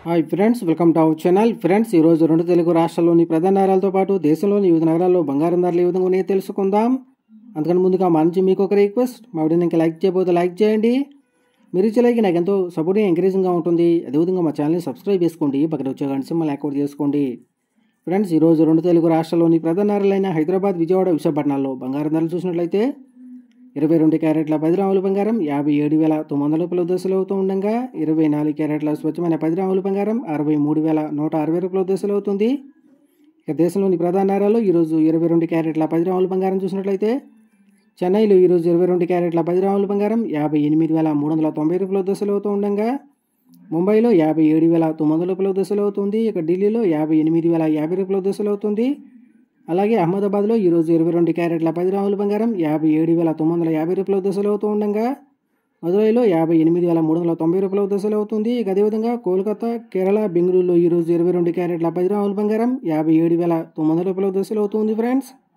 hi friends welcome to our channel friends ఈరోజు రెండు తెలుగు రాష్ట్రాల్లోని ప్రధాన నగరాలతో పాటు దేశంలోని వివిధ నగరాల్లో బంగారం ధరలు ఏ విధంగా ఉన్నాయో తెలుసుకుందాం అందుకని ముందుగా మా నుంచి మీకు ఒక రిక్వెస్ట్ మా వీడియోని ఇంకా లైక్ చేయబోతే లైక్ చేయండి మీరు ఇచ్చే లైక్ నాకు ఎంతో సపోర్టింగ్ ఎంకరేజింగ్గా ఉంటుంది అదేవిధంగా మా ఛానల్ని సబ్స్క్రైబ్ చేసుకోండి పక్కన వచ్చే గంట సింబల్ యాక్టివేట్ చేసుకోండి ఫ్రెండ్స్ ఈరోజు రెండు తెలుగు రాష్ట్రాల్లోని ప్రధాన నగరాలైన హైదరాబాద్ విజయవాడ విశాఖపట్నాల్లో బంగారం ధరలు చూసినట్లయితే ఇరవై రెండు క్యారెట్ల పది రాముల బంగారం యాభై ఏడు వేల తొమ్మిది వందల రూపాయల దశలు అవుతూ ఉండగా ఇరవై నాలుగు క్యారెట్ల స్వచ్ఛమైన పది రాముల బంగారం అరవై మూడు వేల నూట అరవై రూపాయల దశలు అవుతుంది ఇక దేశంలోని ప్రధాన నగరాల్లో ఈరోజు ఇరవై రెండు క్యారెట్ల పది రాముల బంగారం చూసినట్లయితే చెన్నైలో ఈరోజు ఇరవై రెండు క్యారెట్ల పది రాముల బంగారం యాభై ఎనిమిది వేల మూడు వందల తొంభై రూపాయల దశలు అవుతూ ఉండగా ముంబైలో యాభై ఏడు వేల తొమ్మిది వందల రూపాయల దశలు అవుతుంది ఇక ఢిల్లీలో యాభై ఎనిమిది వేల యాభై రూపాయల దశలు అవుతుంది అలాగే అహ్మదాబాద్లో ఈరోజు ఇరవై రెండు క్యారెట్ల పది రాముల బంగారం యాభై ఏడు వేల తొమ్మిది వందల యాభై రూపాయల దశలు అవుతూ ఉండగా మదురైలో యాభై ఎనిమిది వేల మూడు వందల తొంభై రూపాయల దశలు అవుతుంది ఇక అదేవిధంగా కోల్కతా కేరళ బెంగళూరులో ఈరోజు ఇరవై రెండు క్యారెట్ల పది రాముల బంగారం యాభై ఏడు వేల తొమ్మిది వందల రూపాయల దశలు అవుతుంది ఫ్రెండ్స్